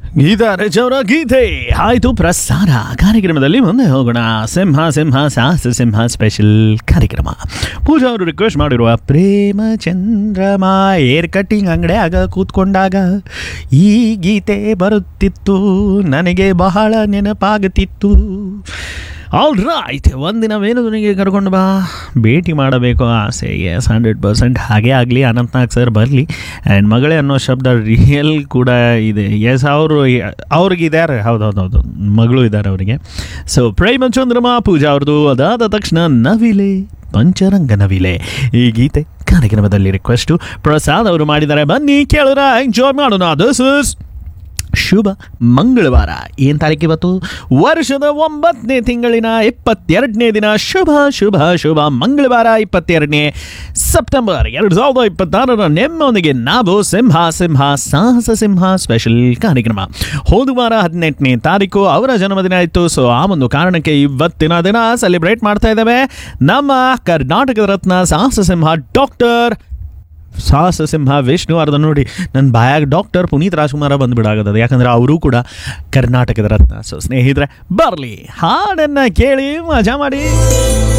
ಗೀತಾರಚವರ ಗೀತೆ ಆಯ್ತು ಪ್ರಸಾರ ಕಾರ್ಯಕ್ರಮದಲ್ಲಿ ಮುಂದೆ ಹೋಗೋಣ ಸಿಂಹ ಸಿಂಹ ಸಾಹಸ ಸಿಂಹ ಸ್ಪೆಷಲ್ ಕಾರ್ಯಕ್ರಮ ಪೂಜಾ ಅವರು ರಿಕ್ವೆಸ್ಟ್ ಮಾಡಿರುವ ಪ್ರೇಮ ಚಂದ್ರಮ ಏರ್ ಕಟ್ಟಿಂಗ್ ಅಂಗಡಿಯಾಗ ಕೂತ್ಕೊಂಡಾಗ ಈ ಗೀತೆ ಬರುತ್ತಿತ್ತು ನನಗೆ ಬಹಳ ನೆನಪಾಗುತ್ತಿತ್ತು ಆಲ್ ರೈಟ್ ಒಂದಿನ ವೇಣುಧನಿಗೆ ಕರ್ಕೊಂಡು ಬಾ ಭೇಟಿ ಮಾಡಬೇಕು ಆಸೆ ಎಸ್ ಹಂಡ್ರೆಡ್ ಪರ್ಸೆಂಟ್ ಹಾಗೆ ಆಗಲಿ ಅನಂತನಾಗ್ ಸರ್ ಬರಲಿ ಆ್ಯಂಡ್ ಮಗಳೇ ಅನ್ನೋ ಶಬ್ದ ರಿಯಲ್ ಕೂಡ ಇದೆ ಎಸ್ ಅವರು ಅವ್ರಿಗೆ ಇದ್ದಾರೆ ಹೌದು ಹೌದು ಹೌದು ಮಗಳು ಇದ್ದಾರೆ ಅವರಿಗೆ ಸೊ ಪ್ರೇಮ ಚಂದ್ರಮ ಪೂಜಾ ಅವ್ರದ್ದು ಅದಾದ ತಕ್ಷಣ ನವಿಲೆ ಪಂಚರಂಗ ನವಿಲೆ ಈ ಗೀತೆ ಕಾರ್ಯಕ್ರಮದಲ್ಲಿ ರಿಕ್ವೆಸ್ಟು ಪ್ರಸಾದ್ ಅವರು ಮಾಡಿದ್ದಾರೆ ಬನ್ನಿ ಕೇಳೋಣ ಎಂಜಾಯ್ ಮಾಡೋಣ ದಿಸ್ ಇಸ್ ಶುಭ ಮಂಗಳವಾರ ಏನು ತಾರೀಕು ಇವತ್ತು ವರ್ಷದ ಒಂಬತ್ತನೇ ತಿಂಗಳಿನ ಇಪ್ಪತ್ತೆರಡನೇ ದಿನ ಶುಭ ಶುಭ ಶುಭ ಮಂಗಳವಾರ ಇಪ್ಪತ್ತೆರಡನೇ ಸೆಪ್ಟೆಂಬರ್ ಎರಡು ಸಾವಿರದ ಇಪ್ಪತ್ತಾರರ ನಿಮ್ಮೊಂದಿಗೆ ನಾವು ಸಿಂಹ ಸಿಂಹ ಸಾಹಸ ಸಿಂಹ ಸ್ಪೆಷಲ್ ಕಾರ್ಯಕ್ರಮ ಹೋದ ವಾರ ಹದಿನೆಂಟನೇ ತಾರೀಕು ಅವರ ಜನ್ಮದಿನ ಇತ್ತು ಸೊ ಆ ಒಂದು ಕಾರಣಕ್ಕೆ ಇವತ್ತಿನ ದಿನ ಸೆಲೆಬ್ರೇಟ್ ಮಾಡ್ತಾ ಇದ್ದೇವೆ ನಮ್ಮ ಕರ್ನಾಟಕದ ರತ್ನ ಸಾಹಸ ಸಿಂಹ ಡಾಕ್ಟರ್ ಸಾಹಸ ಸಿಂಹ ವಿಷ್ಣುವರ್ಧನ್ ನೋಡಿ ನನ್ನ ಬಾಯಾಗ ಡಾಕ್ಟರ್ ಪುನೀತ್ ರಾಜ್ಕುಮಾರ ಬಂದುಬಿಡಾಗತ್ತದೆ ಯಾಕಂದ್ರೆ ಅವರು ಕೂಡ ಕರ್ನಾಟಕದ ರತ್ನ ಸೊ ಸ್ನೇಹಿತರೆ ಬರಲಿ ಹಾಡನ್ನು ಕೇಳಿ ಮಜಾ ಮಾಡಿ